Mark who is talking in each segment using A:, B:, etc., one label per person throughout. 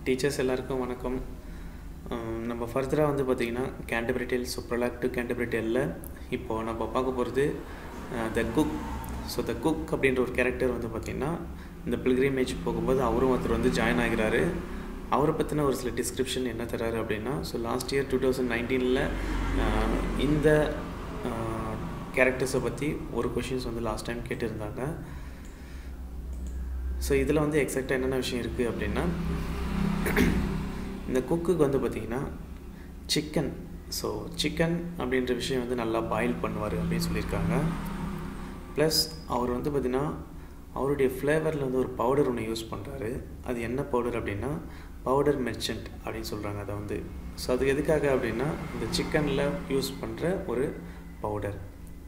A: Teachers எல்லாருக்கும் வணக்கம் அஹ் நம்ம ஃபர்தராக வந்து பார்த்திங்கன்னா Canterbury tale so prologue to Canterbury டெல்லில் இப்போது நம்ம பார்க்க போகிறது the cook so the cook அப்படின்ற ஒரு கேரக்டர் வந்து பார்த்திங்கன்னா இந்த பில்கிரிமேஜ் போகும்போது அவரும் ஒருத்தர் வந்து ஜாயின் ஆகிறாரு அவரை பற்றின ஒரு சில டிஸ்கிரிப்ஷன் என்ன தராரு அப்படின்னா so last year two thousand நைன்டீனில் இந்த கேரக்டர்ஸை பற்றி ஒரு கொஷின்ஸ் வந்து லாஸ்ட் டைம் கேட்டிருந்தாங்க ஸோ இதில் வந்து எக்ஸாக்டாக என்னென்ன விஷயம் இருக்குது அப்படின்னா இந்த குக்குக்கு வந்து பார்த்திங்கன்னா சிக்கன் ஸோ சிக்கன் அப்படின்ற விஷயம் வந்து நல்லா பாயில் பண்ணுவார் அப்படின்னு சொல்லியிருக்காங்க ப்ளஸ் அவர் வந்து பார்த்திங்கன்னா அவருடைய ஃப்ளேவரில் வந்து ஒரு பவுடர் ஒன்று யூஸ் பண்ணுறாரு அது என்ன பவுடர் அப்படின்னா பவுடர் மெர்ச்சன்ட் அப்படின்னு சொல்கிறாங்க அதை வந்து ஸோ அது எதுக்காக அப்படின்னா இந்த சிக்கனில் யூஸ் பண்ணுற ஒரு பவுடர்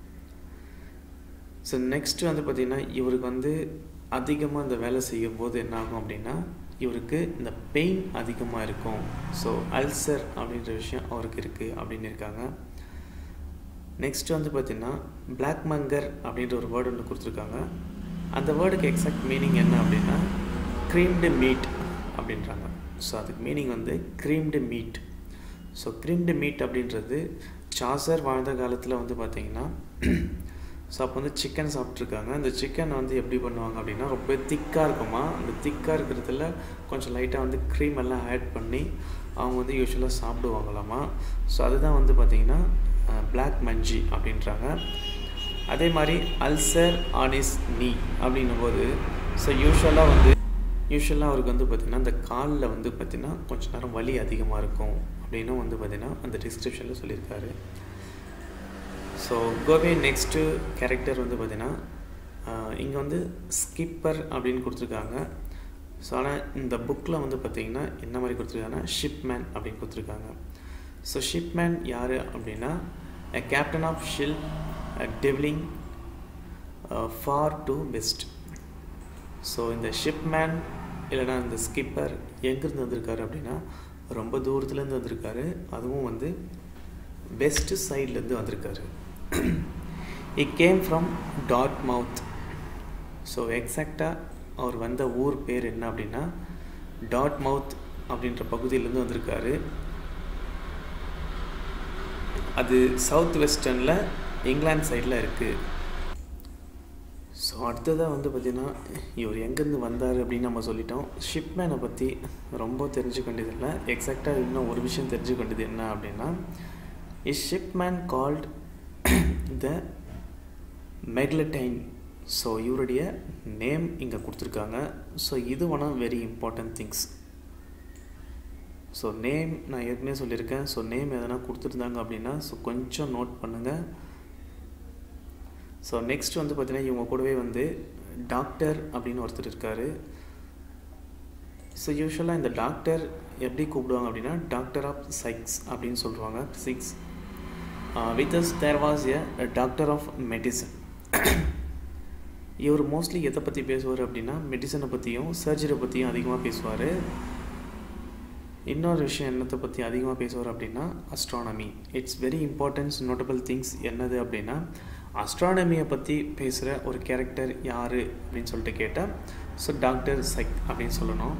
A: ஸோ நெக்ஸ்ட் வந்து பார்த்திங்கன்னா இவருக்கு வந்து அதிகமாக இந்த வேலை செய்யும் போது என்ன ஆகும் அப்படின்னா இவருக்கு இந்த பெயின் அதிகமாக இருக்கும் ஸோ அல்சர் அப்படின்ற விஷயம் அவருக்கு இருக்குது அப்படின்னு இருக்காங்க நெக்ஸ்ட் வந்து பார்த்திங்கன்னா பிளாக் மங்கர் அப்படின்ற ஒரு வேர்டு ஒன்று கொடுத்துருக்காங்க அந்த வேர்டுக்கு எக்ஸாக்ட் மீனிங் என்ன அப்படின்னா க்ரீம்டு மீட் அப்படின்றாங்க ஸோ அதுக்கு மீனிங் வந்து creamed meat so creamed meat அப்படின்றது சாசர் வாழ்ந்த காலத்தில் வந்து பார்த்திங்கன்னா ஸோ அப்போ வந்து சிக்கன் சாப்பிட்ருக்காங்க அந்த சிக்கன் வந்து எப்படி பண்ணுவாங்க அப்படின்னா ரொம்ப திக்காக இருக்குமா அந்த திக்காக இருக்கிறதுல கொஞ்சம் லைட்டாக வந்து க்ரீம் எல்லாம் ஆட் பண்ணி அவங்க வந்து யூஸ்வலாக சாப்பிடுவாங்களாமா ஸோ அதுதான் வந்து பார்த்திங்கன்னா பிளாக் மஞ்சி அப்படின்றாங்க அதே மாதிரி அல்சர் ஆனிஸ் நீ அப்படின்னும் போது ஸோ யூஸ்வலாக வந்து யூஸ்வலாக அவருக்கு வந்து பார்த்திங்கன்னா அந்த காலில் வந்து பார்த்திங்கன்னா கொஞ்ச நேரம் வலி அதிகமாக இருக்கும் அப்படின்னும் வந்து பார்த்திங்கன்னா அந்த டிஸ்கிரிப்ஷனில் சொல்லியிருக்காரு ஸோ கோவே நெக்ஸ்ட்டு கேரக்டர் வந்து பார்த்திங்கன்னா இங்கே வந்து ஸ்கிப்பர் அப்படின்னு கொடுத்துருக்காங்க ஸோ ஆனால் இந்த புக்கில் வந்து பார்த்திங்கன்னா என்ன மாதிரி கொடுத்துருக்காங்கன்னா ஷிப்மேன் அப்படின்னு கொடுத்துருக்காங்க ஸோ ஷிப்மேன் யார் அப்படின்னா captain of ship dwelling far to west so இந்த ஷிப்மேன் இல்லைனா இந்த ஸ்கிப்பர் எங்கேருந்து வந்திருக்காரு அப்படின்னா ரொம்ப தூரத்துலேருந்து வந்திருக்காரு அதுவும் வந்து பெஸ்ட்டு சைட்லேருந்து வந்திருக்காரு he came from Dartmouth so எக்ஸாக்டாக அவர் வந்த ஊர் பேர் என்ன அப்படின்னா டாட் மவுத் அப்படின்ற பகுதியிலேருந்து வந்திருக்காரு அது சவுத் வெஸ்டர்னில் இங்கிலாந்து சைடில் இருக்குது ஸோ அடுத்ததாக வந்து பார்த்திங்கன்னா இவர் எங்கேருந்து வந்தார் அப்படின்னு நம்ம சொல்லிட்டோம் ஷிப்மேனை பற்றி ரொம்ப தெரிஞ்சுக்க வேண்டியதில்லை எக்ஸாக்டாக இன்னும் ஒரு விஷயம் தெரிஞ்சுக்க வேண்டியது என்ன அப்படின்னா his shipman called the Magdalene so இவருடைய நேம் இங்கே கொடுத்துருக்காங்க ஸோ இது one very important things so name நான் ஏற்கனவே சொல்லியிருக்கேன் ஸோ நேம் எதனா கொடுத்துருந்தாங்க அப்படின்னா ஸோ கொஞ்சம் நோட் பண்ணுங்கள் ஸோ நெக்ஸ்ட் வந்து பார்த்திங்கன்னா இவங்க கூடவே வந்து டாக்டர் அப்படின்னு ஒருத்தர் இருக்கார் ஸோ யூஸ்வலாக இந்த டாக்டர் எப்படி கூப்பிடுவாங்க அப்படின்னா டாக்டர் ஆஃப் சைக்ஸ் அப்படின்னு சொல்லுவாங்க சிக்ஸ் with us there was a doctor of medicine இவர் மோஸ்ட்லி எதை பற்றி பேசுவார் அப்படின்னா மெடிசனை பற்றியும் சர்ஜரி பற்றியும் அதிகமாக பேசுவார் இன்னொரு விஷயம் என்னத்தை பற்றி அதிகமாக பேசுவார் அப்படின்னா astronomy it's very importance notable things என்னது அப்படின்னா அஸ்ட்ரானமியை பற்றி பேசுகிற ஒரு கேரக்டர் யார் அப்படின்னு சொல்லிட்டு கேட்டால் ஸோ டாக்டர் சைக் அப்படின்னு சொல்லணும்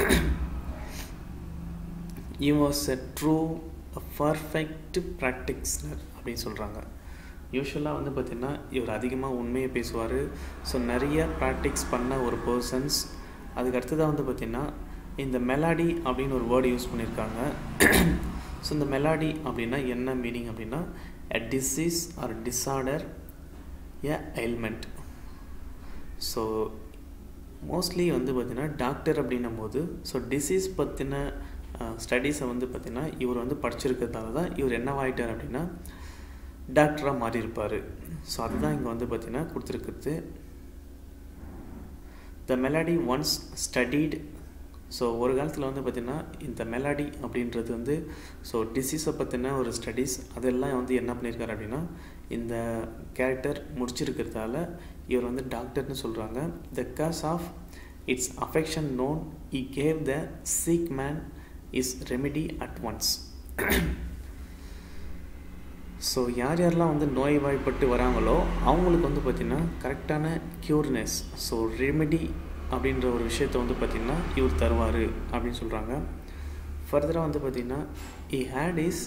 A: he was a true perfect practitioner அப்படின்னு சொல்கிறாங்க யூஸ்வலாக வந்து பார்த்திங்கன்னா இவர் அதிகமாக உண்மையை பேசுவார் ஸோ நிறைய ப்ராக்டிக்ஸ் பண்ண ஒரு பர்சன்ஸ் அதுக்கு அடுத்ததாக வந்து பார்த்திங்கன்னா இந்த மெலாடி அப்படின்னு ஒரு வேர்டு யூஸ் பண்ணியிருக்காங்க ஸோ இந்த மெலாடி அப்படின்னா என்ன மீனிங் அப்படின்னா a disease or disorder a ailment so mostly வந்து பார்த்திங்கன்னா டாக்டர் அப்படின்னும் போது ஸோ டிசீஸ் பற்றின ஸ்டடீஸை வந்து பார்த்திங்கன்னா இவர் வந்து படிச்சிருக்கிறதால தான் இவர் என்னவாயிட்டார் அப்படின்னா டாக்டராக மாறி இருப்பார் ஸோ அதுதான் இங்கே வந்து பார்த்திங்கன்னா கொடுத்துருக்குறது the malady once studied so ஒரு காலத்தில் வந்து பார்த்திங்கன்னா இந்த மெலாடி அப்படின்றது வந்து ஸோ டிசீஸை பற்றின ஒரு ஸ்டடீஸ் அதெல்லாம் வந்து என்ன பண்ணியிருக்காரு அப்படின்னா இந்த கேரக்டர் முடிச்சிருக்கிறதால இவர் வந்து டாக்டர்னு சொல்கிறாங்க the cause of its affection known he gave the sick man his remedy at once so யார் யாரெல்லாம் வந்து நோய்வாய்ப்பட்டு வராங்களோ அவங்களுக்கு வந்து பார்த்திங்கன்னா கரெக்டான க்யூர்னஸ் ஸோ ரெமிடி அப்படின்ற ஒரு விஷயத்த வந்து பார்த்திங்கன்னா இவர் தருவார் அப்படின்னு சொல்கிறாங்க ஃபர்தராக வந்து பார்த்திங்கன்னா இ ஹேட் இஸ்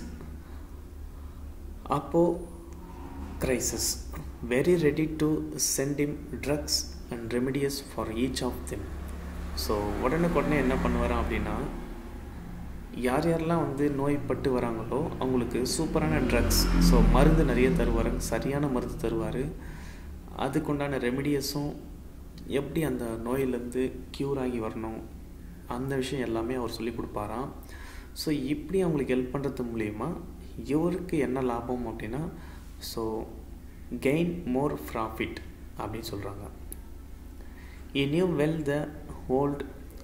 A: அப்போ crisis very ready to send him drugs and remedies for each of them so உடனுக்குடனே என்ன பண்ணுவாராம் அப்படின்னா யார் யாரெல்லாம் வந்து நோய்பட்டு வராங்களோ அவங்களுக்கு சூப்பரான ட்ரக்ஸ் ஸோ மருந்து நிறைய தருவார் சரியான மருந்து தருவார் அதுக்குண்டான ரெமிடியஸும் எப்படி அந்த நோயிலேருந்து க்யூர் ஆகி வரணும் அந்த விஷயம் எல்லாமே அவர் சொல்லி கொடுப்பாராம் ஸோ இப்படி அவங்களுக்கு ஹெல்ப் பண்ணுறது மூலயமா இவருக்கு என்ன லாபம் அப்படின்னா ஸோ கெயின் மோர் ப்ராஃபிட் அப்படின்னு சொல்கிறாங்க he knew well the old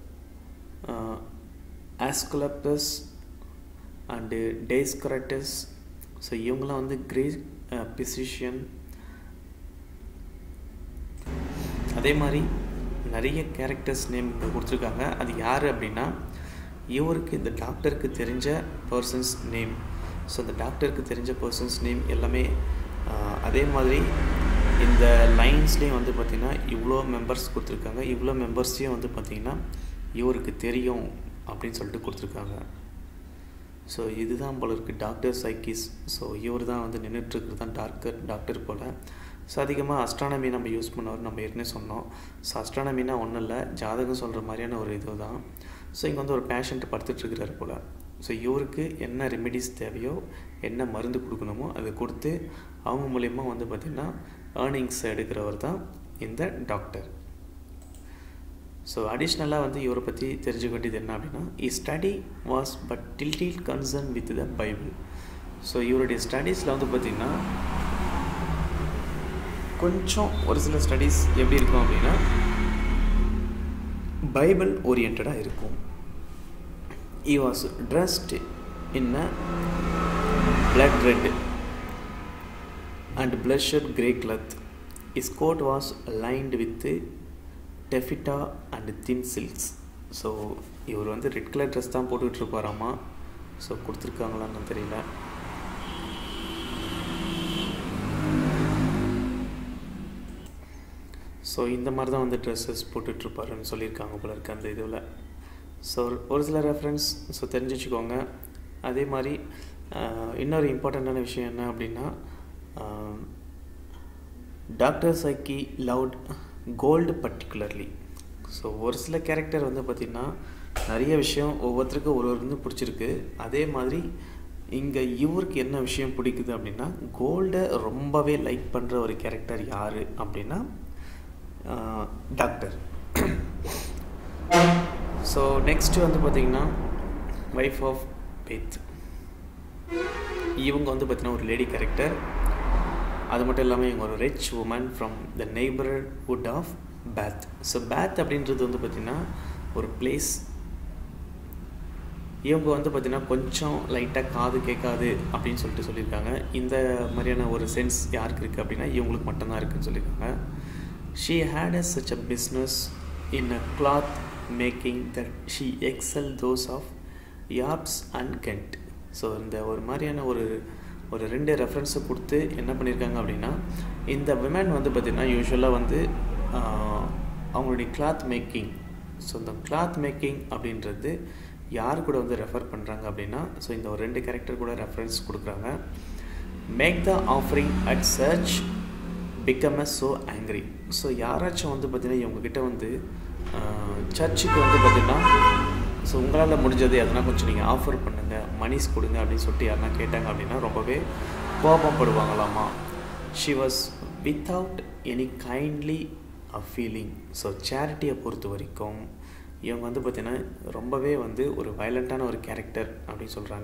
A: Aesculapius and Dioscorides so இவங்களாம் வந்து கிரேட் பிசிஷியன் அதே மாதிரி நிறைய கேரக்டர்ஸ் நேம் கொடுத்துருக்காங்க அது யார் அப்படின்னா இவருக்கு இந்த டாக்டருக்கு தெரிஞ்ச பர்சன்ஸ் நேம் ஸோ இந்த டாக்டருக்கு தெரிஞ்ச பர்சன்ஸ் நேம் எல்லாமே அதே மாதிரி இந்த லைன்ஸ்லேயும் வந்து பார்த்திங்கன்னா இவ்வளோ மெம்பர்ஸ் கொடுத்துருக்காங்க இவ்வளோ மெம்பர்ஸையும் வந்து பார்த்திங்கன்னா இவருக்கு தெரியும் அப்படின்னு சொல்லிட்டு கொடுத்துருக்காங்க ஸோ இதுதான் போல இருக்குது டாக்டர் சைக்கிஸ் ஸோ இவர் தான் வந்து நின்றுட்டுருக்கிறது தான் டாக்டர் டாக்டர் போல் ஸோ அதிகமாக அஸ்ட்ரானமி நம்ம யூஸ் பண்ணவர் நம்ம ஏற்கனவே சொன்னோம் ஸோ அஸ்ட்ரானமினா ஒன்றும் இல்லை ஜாதகம் சொல்கிற மாதிரியான ஒரு இது தான் ஸோ இங்கே வந்து ஒரு பேஷண்ட் படுத்துட்ருக்கிறாரு போல் ஸோ இவருக்கு என்ன ரெமெடிஸ் தேவையோ என்ன மருந்து கொடுக்கணுமோ அதை கொடுத்து அவங்க மூலயமா வந்து பார்த்திங்கன்னா ஏர்னிங்ஸ் எடுக்கிறவர் தான் இந்த டாக்டர் ஸோ அடிஷ்னலாக வந்து இவரை பற்றி தெரிஞ்சுக்க வேண்டியது என்ன அப்படின்னா his study was but till till concern with the Bible so இவருடைய ஸ்டடீஸில் வந்து பார்த்திங்கன்னா கொஞ்சம் ஒரு சில ஸ்டடீஸ் எப்படி இருக்கும் அப்படின்னா பைபிள் ஓரியன்டாக இருக்கும் he was dressed in a blood red and bloodshot grey cloth. His coat was lined with taffeta and thin silks. So இவர் வந்து ரெட் கலர் ட்ரெஸ் தான் போட்டுக்கிட்டு இருப்பாராமா ஸோ கொடுத்துருக்காங்களான்னு தெரியல ஸோ இந்த மாதிரி தான் வந்து ட்ரெஸ்ஸஸ் போட்டுட்ருப்பாருன்னு சொல்லியிருக்காங்க போல இருக்கு அந்த இதில் ஸோ ஒரு சில ரெஃபரன்ஸ் ஸோ தெரிஞ்சு வச்சுக்கோங்க அதே மாதிரி இன்னொரு இம்பார்ட்டண்ட்டான விஷயம் என்ன அப்படின்னா டாக்டர் சைக்கி லவுட் கோல்டு பர்டிகுலர்லி ஸோ ஒரு சில கேரக்டர் வந்து பார்த்திங்கன்னா நிறைய விஷயம் ஒவ்வொருத்தருக்கும் ஒரு ஒரு வந்து பிடிச்சிருக்கு அதே மாதிரி இங்கே இவருக்கு என்ன விஷயம் பிடிக்குது அப்படின்னா கோல்டை ரொம்பவே லைக் பண்ணுற ஒரு கேரக்டர் யார் அப்படின்னா டாக்டர் ஸோ நெக்ஸ்ட்டு வந்து பார்த்திங்கன்னா ஒய்ஃப் ஆஃப் பெத் இவங்க வந்து பார்த்திங்கன்னா ஒரு லேடி கேரக்டர் அது மட்டும் இல்லாமல் இவங்க ஒரு rich woman from the neighbourhood of Bath so Bath அப்படின்றது வந்து பார்த்திங்கன்னா ஒரு பிளேஸ் இவங்க வந்து பார்த்திங்கன்னா கொஞ்சம் லைட்டாக காது கேட்காது அப்படின்னு சொல்லிட்டு சொல்லியிருக்காங்க இந்த மாதிரியான ஒரு சென்ஸ் யாருக்கு இருக்குது அப்படின்னா இவங்களுக்கு மட்டும்தான் இருக்குதுன்னு சொல்லியிருக்காங்க she had a such a business in a cloth making that she excel those of Ypres and Ghent so இந்த ஒரு மாதிரியான ஒரு ஒரு ரெண்டு ரெஃபரன்ஸை கொடுத்து என்ன பண்ணியிருக்காங்க அப்படின்னா இந்த விமன் வந்து பார்த்திங்கன்னா யூஸ்வலாக வந்து அவங்களுடைய கிளாத் மேக்கிங் ஸோ இந்த கிளாத் மேக்கிங் அப்படின்றது யார் கூட வந்து ரெஃபர் பண்ணுறாங்க அப்படின்னா ஸோ இந்த ஒரு ரெண்டு கேரக்டர் கூட ரெஃபரன்ஸ் கொடுக்குறாங்க make the offering at church become a so angry so யாராச்சும் வந்து பார்த்திங்கன்னா இவங்கக்கிட்ட வந்து சர்ச்சுக்கு வந்து பார்த்திங்கன்னா ஸோ உங்களால் முடிஞ்சது எதனா கொஞ்சம் நீங்கள் ஆஃபர் பண்ணுங்கள் மணிஸ் கொடுங்க அப்படின்னு சொல்லிட்டு யாருனா கேட்டாங்க அப்படின்னா ரொம்பவே கோபப்படுவாங்களாமா she was without any kindly a feeling so சேரிட்டியை பொறுத்த வரைக்கும் இவங்க வந்து பார்த்திங்கன்னா ரொம்பவே வந்து ஒரு வயலண்ட்டான ஒரு கேரக்டர் அப்படின்னு சொல்கிறாங்க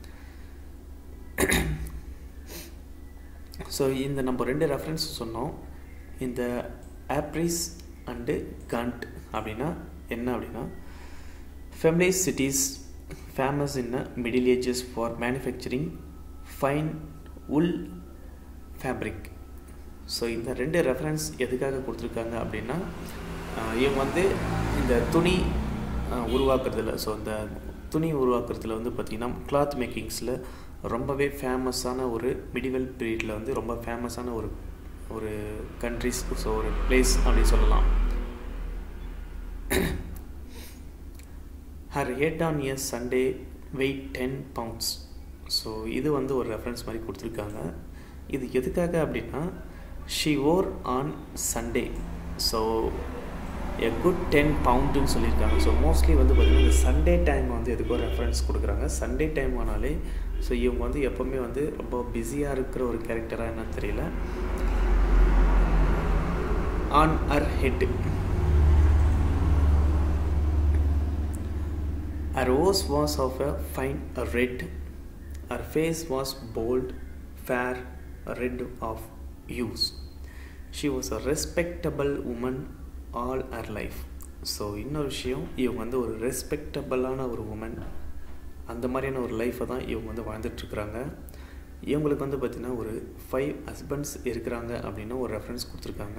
A: ஸோ இந்த நம்ம ரெண்டு ரெஃபரன்ஸ் சொன்னோம் இந்த ஆப்ரிஸ் அண்டு கண்ட் அப்படின்னா என்ன அப்படின்னா Flemish cities famous in middle ages for manufacturing fine wool fabric so இந்த ரெண்டு ரெஃபரன்ஸ் எதுக்காக கொடுத்துருக்காங்க அப்படின்னா இவங்க வந்து இந்த துணி உருவாக்குறதுல ஸோ இந்த துணி உருவாக்குறதுல வந்து பார்த்திங்கன்னா கிளாத் மேக்கிங்ஸில் ரொம்பவே ஃபேமஸான ஒரு மிடிவல் பீரியடில் வந்து ரொம்ப ஃபேமஸான ஒரு ஒரு கண்ட்ரிஸ் ஸோ ஒரு பிளேஸ் அப்படின்னு சொல்லலாம் her head on ear Sunday weight ten pounds so இது வந்து ஒரு ரெஃபரன்ஸ் மாதிரி கொடுத்துருக்காங்க இது எதுக்காக அப்படின்னா she wore on Sunday so a good ten பவுண்டுன்னு சொல்லியிருக்காங்க ஸோ மோஸ்ட்லி வந்து பார்த்திங்கன்னா இந்த சண்டே டைம் வந்து எதுக்கோ ரெஃபரன்ஸ் கொடுக்குறாங்க சண்டே டைம் ஆனாலே ஸோ இவங்க வந்து எப்போவுமே வந்து ரொம்ப பிஸியாக இருக்கிற ஒரு கேரக்டராக என்னன்னு தெரியல on her head Her rose was of a fine red. Her face was bold, fair, red of hues. She was a respectable woman all her life. So இன்னொரு விஷயம் இவங்க வந்து ஒரு ரெஸ்பெக்டபிளான ஒரு உமன் அந்த மாதிரியான ஒரு லைஃப்பை தான் இவங்க வந்து வாழ்ந்துட்டுருக்குறாங்க இவங்களுக்கு வந்து பார்த்திங்கன்னா ஒரு ஃபைவ் ஹஸ்பண்ட்ஸ் இருக்கிறாங்க அப்படின்னு ஒரு ரெஃபரன்ஸ் கொடுத்துருக்காங்க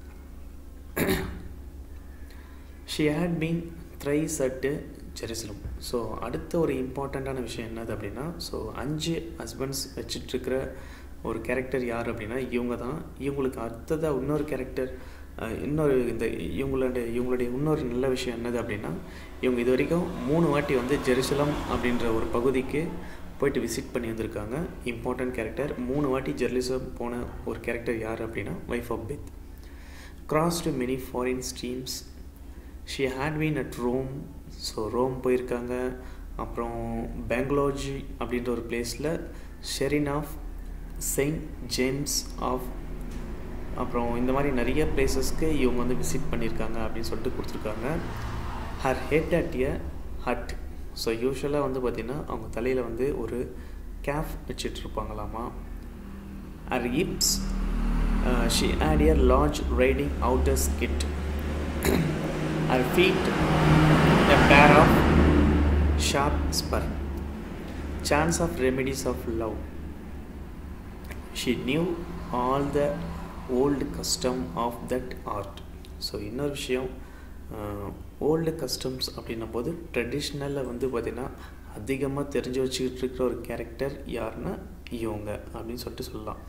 A: she had been thrice at Jerusalem so அடுத்த ஒரு இம்பார்ட்டண்ட்டான விஷயம் என்னது அப்படின்னா ஸோ அஞ்சு ஹஸ்பண்ட்ஸ் வச்சிட்ருக்கிற ஒரு கேரக்டர் யார் அப்படின்னா இவங்க தான் இவங்களுக்கு அடுத்ததாக இன்னொரு கேரக்டர் இன்னொரு இந்த இவங்களுடைய இவங்களுடைய இன்னொரு நல்ல விஷயம் என்னது அப்படின்னா இவங்க இது வரைக்கும் மூணு வாட்டி வந்து ஜெருசலம் அப்படின்ற ஒரு பகுதிக்கு போயிட்டு விசிட் பண்ணி வந்திருக்காங்க இம்பார்ட்டன்ட் கேரக்டர் மூணு வாட்டி ஜெருசலம் போன ஒரு கேரக்டர் யார் அப்படின்னா wife of Bath crossed many foreign streams she had been at Rome so Rome போயிருக்காங்க அப்புறம் பெங்களோஜி அப்படின்ற ஒரு பிளேஸில் shrine of Saint James of அப்புறம் இந்த மாதிரி நிறைய பிளேசஸ்க்கு இவங்க வந்து விசிட் பண்ணியிருக்காங்க அப்படின்னு சொல்லிட்டு கொடுத்துருக்காங்க her head at a hat so யூஸ்வலாக வந்து பார்த்திங்கன்னா அவங்க தலையில் வந்து ஒரு கேஃப் வச்சுட்டு இருப்பாங்களாமா her hips she had a large riding outer skirt her feet a pair of sharp spur chance of remedies of love she knew all the old custom of that art so இன்னொரு விஷயம் old customs அப்படின்னும் போது ட்ரெடிஷ்னலில் வந்து பார்த்திங்கன்னா அதிகமாக தெரிஞ்சு வச்சுக்கிட்டு இருக்கிற ஒரு கேரக்டர் யாருன்னா இவங்க அப்படின்னு சொல்லிட்டு சொல்லலாம்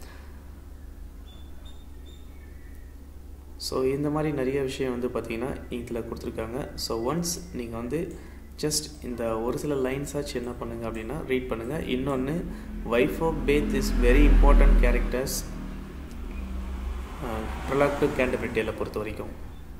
A: ஸோ இந்த மாதிரி நிறைய விஷயம் வந்து பார்த்திங்கன்னா இதில் கொடுத்துருக்காங்க ஸோ ஒன்ஸ் நீங்கள் வந்து ஜஸ்ட் இந்த ஒரு சில லைன்ஸ் ஆச்சு என்ன பண்ணுங்கள் அப்படின்னா ரீட் பண்ணுங்கள் இன்னொன்று wife of Bath is very important characters ப்ரொலாக்டிவ் கேண்டபிலிட்டியில் பொறுத்த வரைக்கும்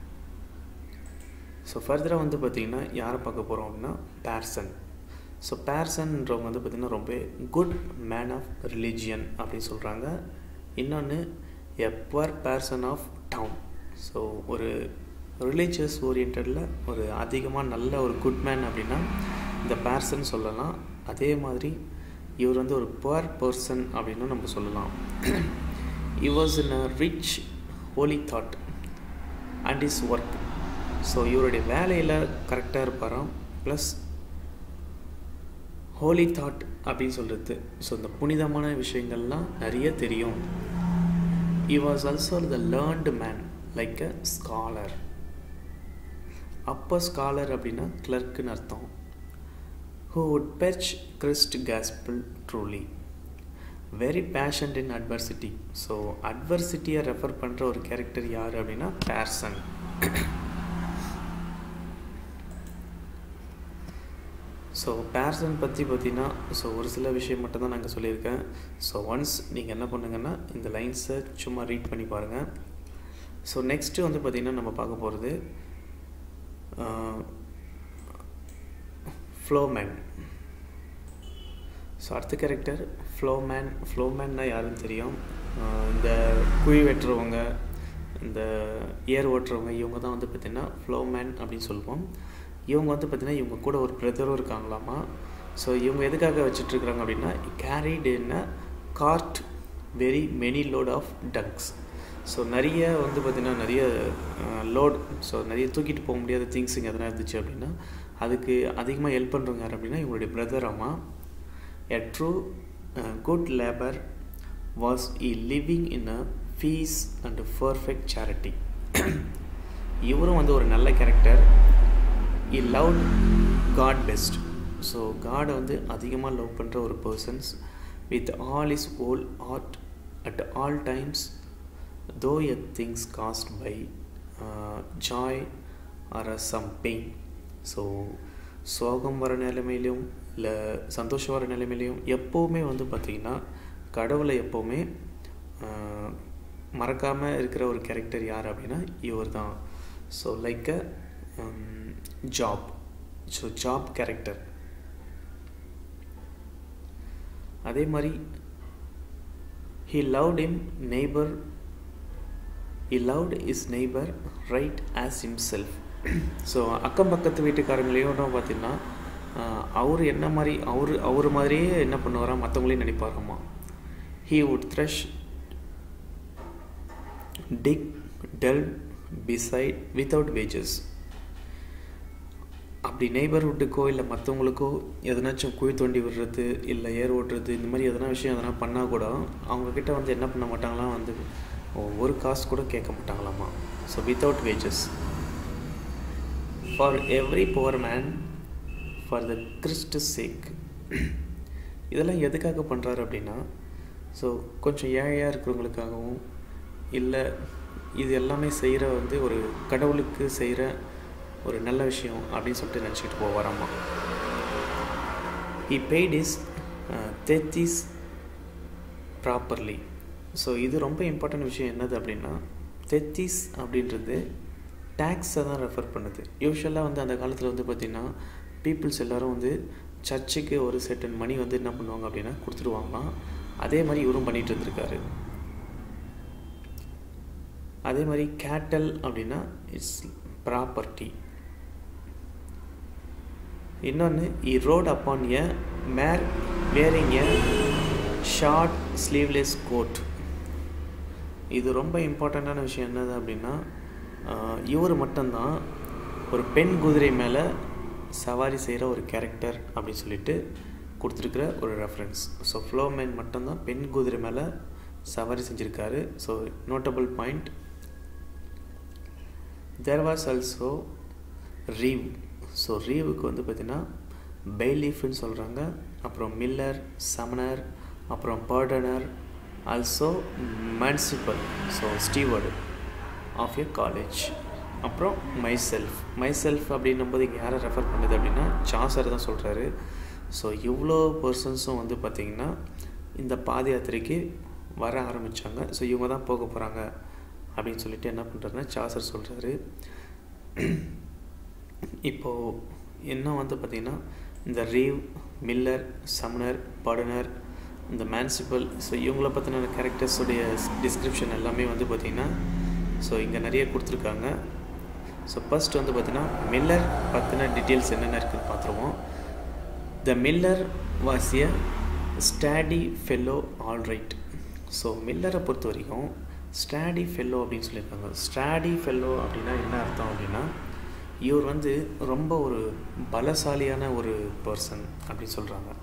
A: ஸோ ஃபர்தராக வந்து பார்த்திங்கன்னா யாரை பார்க்க போகிறோம் அப்படின்னா பேர்சன் ஸோ பேர்சன்றவங்க வந்து பார்த்திங்கன்னா ரொம்ப குட் மேன் ஆஃப் ரிலீஜியன் அப்படின்னு சொல்கிறாங்க இன்னொன்று a poor person of town so ஒரு ரிலீஜியஸ் ஓரியன்டில் ஒரு அதிகமாக நல்ல ஒரு குட் மேன் அப்படின்னா இந்த பேர்சன் சொல்லலாம் அதே மாதிரி இவர் வந்து ஒரு புவர் பர்சன் அப்படின்னு நம்ம சொல்லலாம் he was in a rich holy thought and his work so இவருடைய வேலையில் கரெக்டாக இருப்பாராம் ப்ளஸ் ஹோலி தாட் அப்படின்னு சொல்கிறது ஸோ இந்த புனிதமான விஷயங்கள்லாம் நிறைய தெரியும் he was also the learned man like a scholar அப்போ ஸ்காலர் அப்படின்னா கிளர்க்குன்னு அர்த்தம் who would preach Christ gospel truly very patient in adversity so அட்வர்சிட்டியை ரெஃபர் பண்ணுற ஒரு கேரக்டர் யார் அப்படின்னா பேர்சன் ஸோ பேர்சன் பற்றி பார்த்தீங்கன்னா ஸோ ஒரு சில விஷயம் மட்டும் தான் நாங்கள் சொல்லியிருக்கேன் ஸோ ஒன்ஸ் நீங்கள் என்ன பண்ணுங்கன்னா இந்த லைன்ஸை சும்மா ரீட் பண்ணி பாருங்கள் ஸோ நெக்ஸ்ட்டு வந்து பார்த்திங்கன்னா நம்ம பார்க்க போகிறது ஃப்ளோமேன் ஸோ அடுத்த கேரக்டர் ஃப்ளோமேன் ஃப்ளோமேன்னா யாருன்னு தெரியும் இந்த குழி வெட்டுறவங்க இந்த ஏர் ஓட்டுறவங்க இவங்க தான் வந்து பார்த்திங்கன்னா ஃப்ளோமேன் அப்படின்னு சொல்லுவோம் இவங்க வந்து பார்த்திங்கன்னா இவங்க கூட ஒரு பிரதரும் இருக்காங்களாமா ஸோ இவங்க எதுக்காக வச்சுட்ருக்குறாங்க அப்படின்னா carried in a cart very many load of dungs so நிறைய வந்து பார்த்திங்கன்னா நிறைய லோட் ஸோ நிறைய தூக்கிட்டு போக முடியாத திங்ஸ் இங்கே எதனா இருந்துச்சு அப்படின்னா அதுக்கு அதிகமாக ஹெல்ப் பண்ணுறவங்க யார் அப்படின்னா இவங்களுடைய பிரதர் அம்மா a true good labour was he living in a peace and perfect charity இவரும் வந்து ஒரு நல்ல character he love God best so காடை வந்து அதிகமாக லவ் பண்ணுற ஒரு persons with all his whole heart at all times though a things cost by joy or some pain so சோகம் வர நிலைமையிலையும் இல்லை சந்தோஷம் வர நிலைமையிலையும் எப்போவுமே வந்து பார்த்திங்கன்னா கடவுளை எப்போவுமே மறக்காமல் இருக்கிற ஒரு கேரக்டர் யார் அப்படின்னா இவர் தான் so like a job so job character அதே மாதிரி he loved his neighbour he loved his neighbour right as himself so அக்கம் பக்கத்து வீட்டுக்காரங்களையும் பார்த்தீங்கன்னா அவர் என்ன மாதிரி அவர் அவர் மாதிரியே என்ன பண்ணுவாரா மற்றவங்களையும் நினைப்பாராமா he would thresh dig delve beside without wages அப்படி நெய்பர்ஹுட்டுக்கோ இல்லை மற்றவங்களுக்கோ எதனாச்சும் குழி தோண்டி விடுறது இல்லை ஏர் ஓட்டுறது இந்த மாதிரி எதனா விஷயம் எதனா பண்ணால் கூட அவங்கக்கிட்ட வந்து என்ன பண்ண மாட்டாங்களாம் வந்து ஒரு காசு கூட கேட்க மாட்டாங்களாமா so without wages for every poor man for the Christ sake இதெல்லாம் எதுக்காக பண்ணுறாரு அப்படின்னா ஸோ கொஞ்சம் ஏழையாக இருக்கிறவங்களுக்காகவும் இல்லை இது எல்லாமே செய்கிற வந்து ஒரு கடவுளுக்கு செய்கிற ஒரு நல்ல விஷயம் அப்படின்னு சொல்லிட்டு நினச்சிக்கிட்டு போவாராம்மா he paid his tithes properly so இது ரொம்ப இம்பார்ட்டன்ட் விஷயம் என்னது அப்படின்னா தெத்திஸ் அப்படின்றது டேக்ஸை தான் ரெஃபர் பண்ணுது யூஸ்வலாக வந்து அந்த காலத்தில் வந்து பார்த்திங்கன்னா பீப்புள்ஸ் எல்லோரும் வந்து சர்ச்சுக்கு ஒரு செட்டன் மணி வந்து என்ன பண்ணுவாங்க அப்படின்னா கொடுத்துருவாங்களாம் அதே மாதிரி இவரும் பண்ணிகிட்டு இருந்திருக்காரு அதே மாதிரி கேட்டல் அப்படின்னா இட்ஸ் ப்ராப்பர்ட்டி இன்னொன்று he rode upon a mare wearing a short sleeveless coat இது ரொம்ப இம்பார்ட்டண்ட்டான விஷயம் என்னது அப்படின்னா இவர் மட்டும்தான் ஒரு பெண் குதிரை மேலே சவாரி செய்கிற ஒரு கேரக்டர் அப்படின்னு சொல்லிட்டு கொடுத்துருக்குற ஒரு ரெஃபரன்ஸ் ஸோ ஃப்ளோமேன் மட்டும்தான் பெண் குதிரை மேலே சவாரி செஞ்சுருக்காரு so notable point there was also reeve so ரீவுக்கு வந்து பார்த்திங்கன்னா பெய்லீஃப்னு சொல்கிறாங்க அப்புறம் மில்லர் சமனர் அப்புறம் pardoner also manciple so steward of a college அப்புறம் மை செல்ஃப் மை செல்ஃப் அப்படின்னும்போது இங்கே யாரை ரெஃபர் பண்ணுது அப்படின்னா சாசர் தான் சொல்கிறாரு ஸோ இவ்வளோ பர்சன்ஸும் வந்து பார்த்திங்கன்னா இந்த பாத யாத்திரைக்கு வர ஆரம்பித்தாங்க ஸோ இவங்க தான் போக போகிறாங்க அப்படின்னு சொல்லிட்டு என்ன பண்ணுறாருன்னா சாசர் சொல்கிறாரு இப்போது இன்னும் வந்து பார்த்திங்கன்னா இந்த ரீவ் மில்லர் சம்னர் படனர் இந்த மேன்சிபல் ஸோ இவங்கள பற்றின கேரக்டர்ஸுடைய டிஸ்கிரிப்ஷன் எல்லாமே வந்து பார்த்திங்கன்னா ஸோ இங்கே நிறைய கொடுத்துருக்காங்க ஸோ ஃபஸ்ட் வந்து பார்த்திங்கன்னா மில்லர் பற்றின டீட்டெயில்ஸ் என்னென்ன இருக்குதுன்னு பார்த்துருவோம் the miller was a sturdy fellow all right so மில்லரை பொறுத்த வரைக்கும் ஸ்டாடி ஃபெல்லோ அப்படின்னு சொல்லியிருக்காங்க ஸ்டாடி ஃபெல்லோ அப்படின்னா என்ன அர்த்தம் அப்படின்னா இவர் வந்து ரொம்ப ஒரு பலசாலியான ஒரு பர்சன் அப்படின்னு சொல்கிறாங்க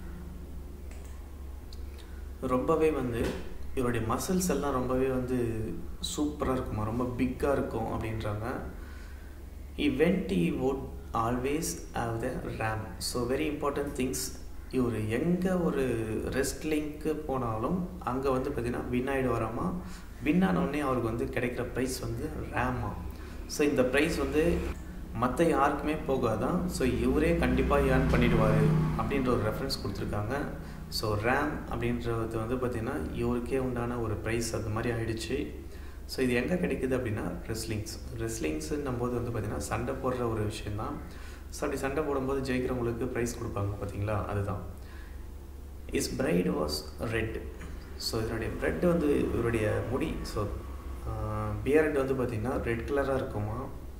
A: ரொம்பவே வந்து இவருடைய மசில்ஸ் எல்லாம் ரொம்பவே வந்து சூப்பராக இருக்குமா ரொம்ப பிக்காக இருக்கும் அப்படின்றாங்க he went he would always have the ram so very important things இவர் எங்கே ஒரு ரெஸ்ட்லிங்க்கு போனாலும் அங்கே வந்து பார்த்திங்கன்னா வின் ஆகிடு வராமா வின் ஆனவுடனே அவருக்கு வந்து கிடைக்கிற ப்ரைஸ் வந்து ரேமா ஸோ இந்த ப்ரைஸ் வந்து மற்ற யாருக்குமே போகாதான் ஸோ இவரே கண்டிப்பாக ஏர்ன் பண்ணிடுவார் அப்படின்ற ஒரு ரெஃபரன்ஸ் கொடுத்துருக்காங்க ஸோ ரேம் அப்படின்றது வந்து பார்த்திங்கன்னா இவருக்கே உண்டான ஒரு ப்ரைஸ் அது மாதிரி ஆயிடுச்சு ஸோ இது எங்கே கிடைக்குது அப்படின்னா ரெஸ்லிங்ஸ் ரெஸ்லிங்ஸுன்னும் போது வந்து பார்த்திங்கன்னா சண்டை போடுற ஒரு விஷயந்தான் ஸோ அப்படி சண்டை போடும்போது ஜெயிக்கிறவங்களுக்கு ப்ரைஸ் கொடுப்பாங்க பார்த்தீங்களா அதுதான் his beard was red so இதனுடைய பிரெட் வந்து இவருடைய முடி ஸோ பியர்ட் வந்து பார்த்திங்கன்னா ரெட் கலராக இருக்குமா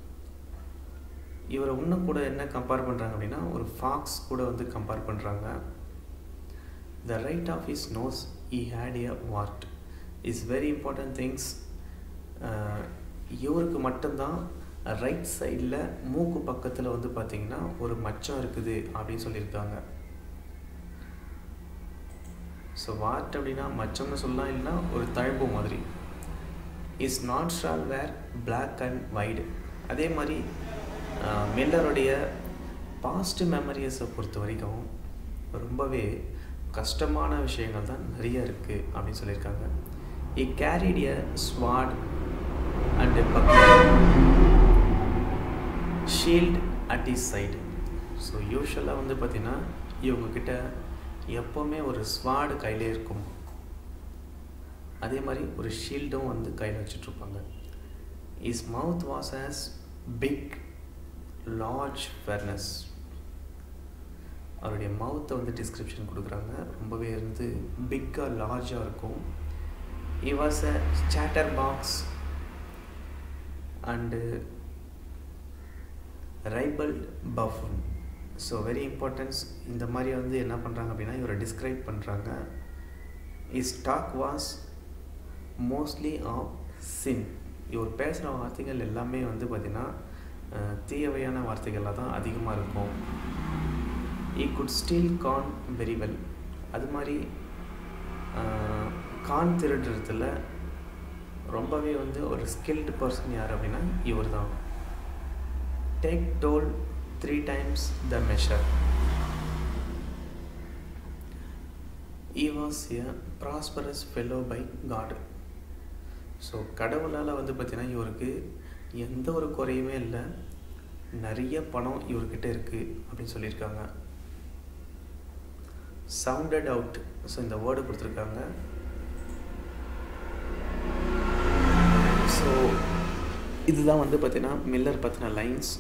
A: இவரை இன்னும் கூட என்ன கம்பேர் பண்ணுறாங்க அப்படின்னா ஒரு ஃபாக்ஸ் கூட வந்து கம்பேர் பண்ணுறாங்க the right of his nose he had a wart his very important things இவருக்கு மட்டும்தான் ரைட் சைடில் மூக்கு பக்கத்தில் வந்து பார்த்திங்கன்னா ஒரு மச்சம் இருக்குது அப்படின்னு சொல்லியிருக்காங்க ஸோ வாட் அப்படின்னா மச்சம்னு சொல்லலாம் இல்லைன்னா ஒரு தழும்பு மாதிரி இஸ் நாட் ஷால் வேர் பிளாக் அண்ட் ஒயிட் அதே மாதிரி மில்லருடைய பாஸ்ட் மெமரிஸை பொறுத்த வரைக்கும் ரொம்பவே கஷ்டமான விஷயங்கள் தான் நிறைய இருக்குது அப்படின்னு சொல்லியிருக்காங்க he carried a sword and shield at his side so யூஸ்வலாக வந்து பார்த்திங்கன்னா இவங்கக்கிட்ட எப்போவுமே ஒரு ஸ்வாடு கையிலே இருக்கும் அதே மாதிரி ஒரு ஷீல்டும் வந்து கையில் வச்சுட்ருப்பாங்க his mouth was as big large furnace அவருடைய மவுத்தை வந்து டிஸ்கிரிப்ஷன் கொடுக்குறாங்க ரொம்பவே வந்து பிக்காக லார்ஜாக இருக்கும் he was a chatter box and ribald buffoon so very importance இந்த மாதிரி வந்து என்ன பண்ணுறாங்க அப்படின்னா இவரை டிஸ்கிரைப் பண்ணுறாங்க his talk was mostly of sin இவர் பேசுகிற வார்த்தைகள் எல்லாமே வந்து பார்த்திங்கன்னா தீயவையான வார்த்தைகளாக தான் அதிகமாக இருக்கும் he could steal corn very well அது மாதிரி கான் திருடுறதுல ரொம்பவே வந்து ஒரு ஸ்கில்டு பர்சன் யார் அப்படின்னா இவர் தான் take toll three times the measure he was a prosperous fellow by God so கடவுளால் வந்து பார்த்திங்கன்னா இவருக்கு எந்த ஒரு குறையுமே இல்லை நிறைய பணம் இவர்கிட்ட இருக்குது அப்படின்னு சொல்லியிருக்காங்க சவுண்டட் அவுட் ஸோ இந்த வேர்டு கொடுத்துருக்காங்க ஸோ இதுதான் வந்து பார்த்தீங்கன்னா மில்லர் பற்றின லைன்ஸ்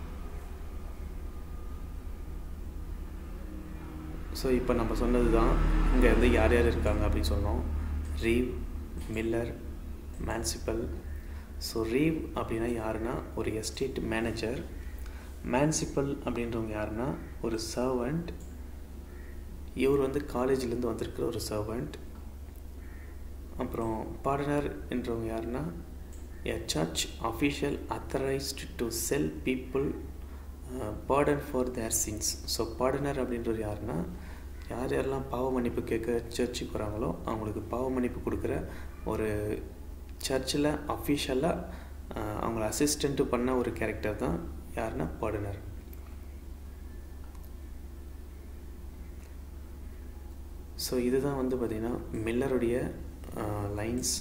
A: ஸோ இப்போ நம்ம சொன்னது தான் இங்கே வந்து யார் யார் இருக்காங்க அப்படின்னு சொன்னோம் reeve miller manciple so reeve அப்படின்னா யாருன்னா ஒரு எஸ்டேட் மேனேஜர் மேன்சிபல் அப்படின்றவங்க யாருன்னா ஒரு சர்வெண்ட் இவர் வந்து காலேஜ்லேருந்து வந்திருக்கிற ஒரு சர்வெண்ட் அப்புறம் பாடனர் என்றவங்க யாருன்னா a church official authorised to sell people pardon for their sins so pardoner அப்படின்றது யாருன்னா யார் யாரெல்லாம் பாவ மன்னிப்பு கேட்க சர்ச்சுக்கு வராங்களோ அவங்களுக்கு பாவ மன்னிப்பு கொடுக்குற ஒரு சர்ச்சில் அஃபிஷியலாக அவங்கள அசிஸ்டண்ட்டு பண்ண ஒரு கேரக்டர் தான் யாருன்னா பாடனர் ஸோ இதுதான் வந்து பார்த்திங்கன்னா மில்லருடைய லைன்ஸ்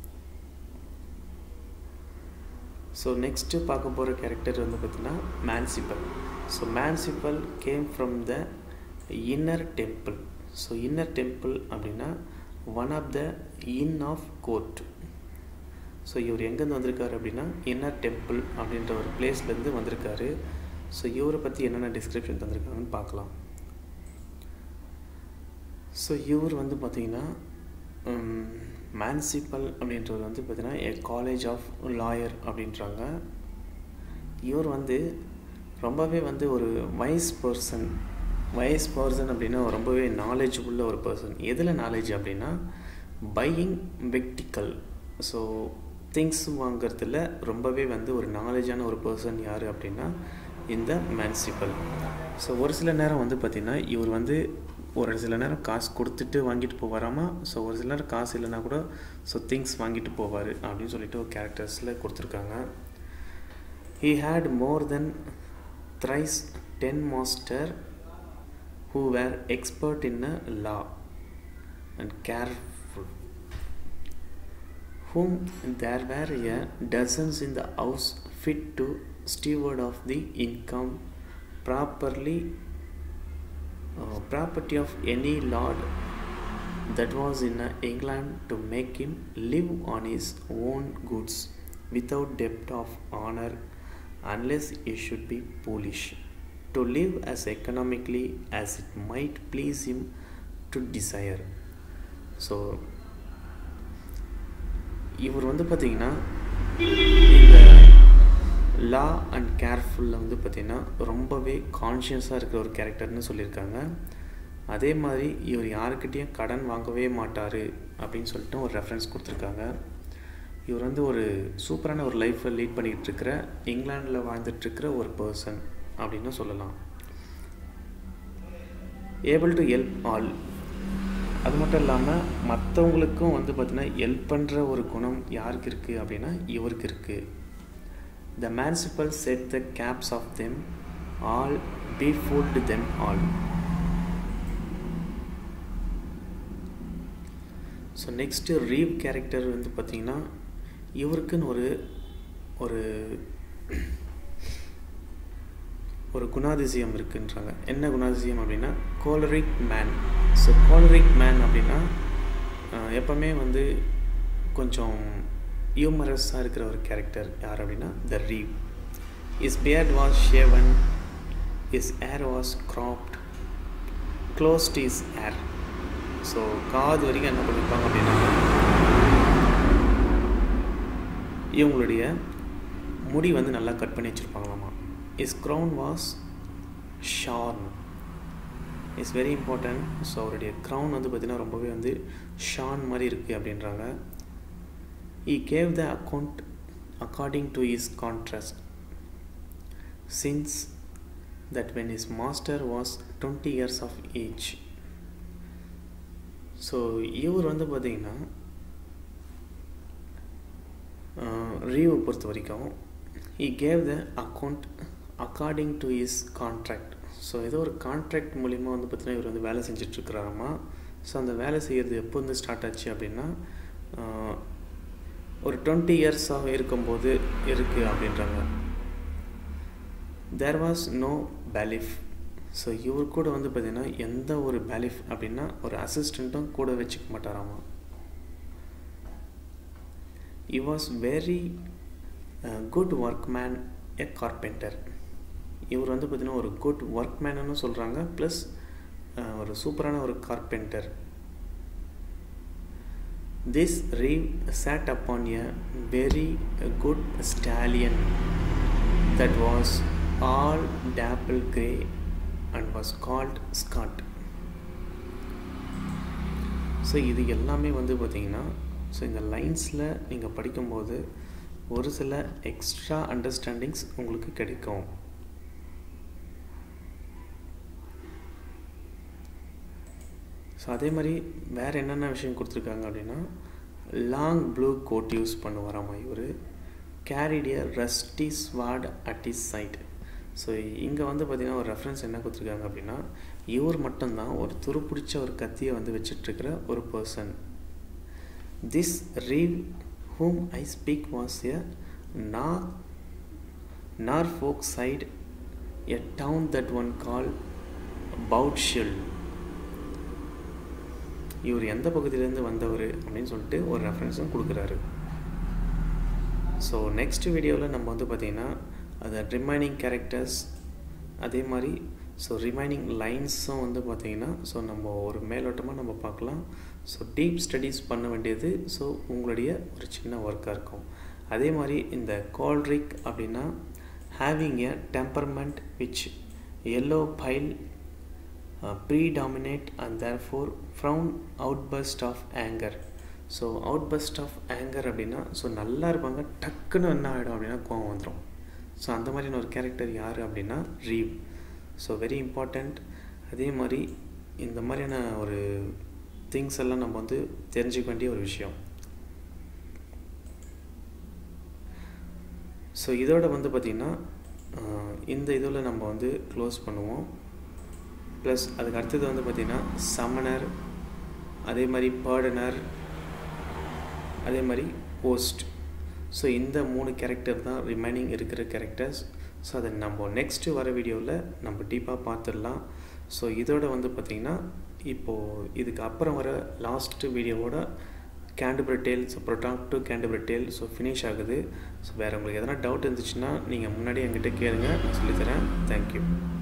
A: ஸோ நெக்ஸ்ட்டு பார்க்க போகிற கேரக்டர் வந்து பார்த்திங்கன்னா manciple so manciple came from the Inner Temple so Inner Temple அப்படின்னா one of the inn of court so இவர் எங்கேருந்து வந்திருக்காரு அப்படின்னா இன்னர் டெம்பிள் அப்படின்ற ஒரு பிளேஸ்லேருந்து வந்திருக்காரு ஸோ இவரை பற்றி என்னென்ன டிஸ்கிரிப்ஷன் தந்திருக்காங்கன்னு பார்க்கலாம் ஸோ இவர் வந்து பார்த்திங்கன்னா மேன்சிபல் அப்படின்றவர் வந்து பார்த்திங்கன்னா ஏ காலேஜ் ஆஃப் லாயர் அப்படின்றாங்க இவர் வந்து ரொம்பவே வந்து ஒரு வைஸ் பர்சன் வைஸ் பர்சன் அப்படின்னா ரொம்பவே நாலேஜ் உள்ள ஒரு பர்சன் எதில் நாலேஜ் அப்படின்னா பையிங் வெக்டிக்கல் ஸோ திங்ஸ் வாங்கிறதுல ரொம்பவே வந்து ஒரு நாலேஜான ஒரு பர்சன் யார் அப்படின்னா இந்த மேன்சிபல் ஸோ ஒரு சில நேரம் வந்து பார்த்திங்கன்னா இவர் வந்து ஒரு சில நேரம் காசு கொடுத்துட்டு வாங்கிட்டு போவாராமா ஸோ ஒரு சில நேரம் காசு இல்லைனா கூட ஸோ திங்ஸ் வாங்கிட்டு போவார் அப்படின்னு சொல்லிட்டு ஒரு கேரக்டர்ஸில் கொடுத்துருக்காங்க he had more than thrice ten master who were expert in a law and careful whom there were a dozens in the house fit to steward of the income properly uh, property of any lord that was in uh, England to make him live on his own goods without debt of honor unless he should be foolish to live as economically as it might please him to desire so இவர் வந்து பார்த்திங்கன்னா இந்த law and கேர்ஃபுல்லில் வந்து பார்த்திங்கன்னா ரொம்பவே கான்ஷியஸாக இருக்கிற ஒரு கேரக்டர்னு சொல்லியிருக்காங்க அதே மாதிரி இவர் யாருக்கிட்டேயும் கடன் வாங்கவே மாட்டார் அப்படின்னு சொல்லிட்டு ஒரு ரெஃபரன்ஸ் கொடுத்துருக்காங்க இவர் வந்து ஒரு சூப்பரான ஒரு லைஃப்பை லீட் பண்ணிக்கிட்டு இருக்கிற இங்கிலாண்டில் வாழ்ந்துட்டுருக்கிற ஒரு பர்சன் அப்படின்னு சொல்லலாம் ஏபிள் டு ஹெல்ப் ஆல் அது மட்டும் இல்லாமல் மற்றவங்களுக்கும் வந்து பார்த்திங்கன்னா ஹெல்ப் பண்ணுற ஒரு குணம் யாருக்கு இருக்குது அப்படின்னா இவருக்கு இருக்குது the manciple set the caps of them all be fooled them all so next reeve character வந்து பார்த்திங்கன்னா இவருக்குன்னு ஒரு ஒரு ஒரு குணாதிசயம் இருக்குன்றாங்க என்ன குணாதிசயம் அப்படின்னா choleric man so choleric man அப்படின்னா எப்போவுமே வந்து கொஞ்சம் ஹியூமரஸாக இருக்கிற ஒரு கேரக்டர் யார் அப்படின்னா the reeve his beard was shaven his hair was cropped closed his hair so காது வரைக்கும் என்ன பண்ணியிருப்பாங்க அப்படின்னா இவங்களுடைய முடி வந்து நல்லா கட் பண்ணி வச்சுருப்பாங்களாமா his crown was shorn his very important so அவருடைய க்ரௌன் வந்து பார்த்திங்கன்னா ரொம்பவே வந்து ஷான் மாதிரி இருக்குது அப்படின்றாங்க he gave the account according to his contrast since that when his master was twenty years of age so இவர் வந்து பார்த்திங்கன்னா ரீவை பொறுத்த வரைக்கும் he gave the account according to his contract so ஏதோ ஒரு கான்ட்ராக்ட் மூலிமா வந்து பார்த்திங்கன்னா இவர் வந்து வேலை செஞ்சிட்ருக்கிறாராமா ஸோ அந்த வேலை செய்கிறது எப்போ வந்து ஸ்டார்ட் ஆச்சு அப்படின்னா ஒரு டுவெண்ட்டி இயர்ஸாக இருக்கும்போது இருக்குது அப்படின்றாங்க there was no bailiff so இவர் கூட வந்து பார்த்திங்கன்னா எந்த ஒரு பேலிஃப் அப்படின்னா ஒரு அசிஸ்டண்ட்டும் கூட வச்சுக்க மாட்டாராமா he was very good work man a carpenter இவர் வந்து பார்த்திங்கன்னா ஒரு குட் ஒர்க் மேனு சொல்கிறாங்க ப்ளஸ் ஒரு சூப்பரான ஒரு carpenter this reeve sat upon a very good stallion that was all dapple grey and was called Scot so இது எல்லாமே வந்து பார்த்திங்கன்னா ஸோ இந்த லைன்ஸில் நீங்கள் படிக்கும்போது ஒரு சில எக்ஸ்ட்ரா அண்டர்ஸ்டாண்டிங்ஸ் உங்களுக்கு கிடைக்கும் ஸோ அதே மாதிரி வேறு என்னென்ன விஷயம் கொடுத்துருக்காங்க அப்படின்னா லாங் ப்ளூ கோட் யூஸ் பண்ணுவாராமா இவர் carried a rusty sword at his side so இங்கே வந்து பார்த்திங்கன்னா ஒரு ரெஃபரன்ஸ் என்ன கொடுத்துருக்காங்க அப்படின்னா இவர் மட்டும்தான் ஒரு துருப்பிடிச்ச ஒரு கத்தியை வந்து வச்சிட்ருக்கிற ஒரு person this reeve whom I speak was a Nor- Norfolk side, a town that one called Boutshell. இவர் எந்த பகுதியிலேருந்து வந்தவர் அப்படின்னு சொல்லிட்டு ஒரு ரெஃபரன்ஸும் கொடுக்குறாரு ஸோ நெக்ஸ்ட் வீடியோவில் நம்ம வந்து பார்த்திங்கன்னா அது ரிமைனிங் கேரக்டர்ஸ் அதே மாதிரி ஸோ ரிமைனிங் லைன்ஸும் வந்து பார்த்திங்கன்னா ஸோ நம்ம ஒரு மேலோட்டமாக நம்ம பார்க்கலாம் ஸோ டீப் ஸ்டடீஸ் பண்ண வேண்டியது ஸோ உங்களுடைய ஒரு சின்ன ஒர்க்காக இருக்கும் அதே மாதிரி இந்த கால்ரிக் அப்படின்னா having a temperament which yellow bile predominate and therefore prone outburst of anger so outburst of anger அப்படின்னா ஸோ நல்லா இருப்பாங்க டக்குன்னு என்ன ஆகிடும் அப்படின்னா கோவம் வந்துடும் ஸோ அந்த மாதிரியான ஒரு கேரக்டர் யார் அப்படின்னா ரீவ் ஸோ வெரி இம்பார்ட்டண்ட் அதே மாதிரி இந்த மாதிரியான ஒரு திங்ஸ் எல்லாம் நம்ம வந்து தெரிஞ்சுக்க வேண்டிய ஒரு விஷயம் ஸோ இதோட வந்து பார்த்திங்கன்னா இந்த இதில் நம்ம வந்து க்ளோஸ் பண்ணுவோம் ப்ளஸ் அதுக்கு அடுத்தது வந்து பார்த்திங்கன்னா சமனர் அதே மாதிரி பேர்டனர் அதே மாதிரி போஸ்ட் ஸோ இந்த மூணு கேரக்டர் தான் ரிமைனிங் இருக்கிற கேரக்டர்ஸ் ஸோ அதை நம்ம நெக்ஸ்ட்டு வர வீடியோவில் நம்ம டீப்பாக பார்த்துடலாம் ஸோ இதோட வந்து பார்த்திங்கன்னா இப்போது இதுக்கு அப்புறம் வர லாஸ்ட்டு வீடியோவோட Canterbury tale so prologue to Canterbury tale so finish ஆகுது ஸோ வேறு உங்களுக்கு எதனா டவுட் இருந்துச்சுன்னா நீங்கள் முன்னாடி என்கிட்ட கேளுங்க நான் சொல்லித்தரேன் தேங்க்யூ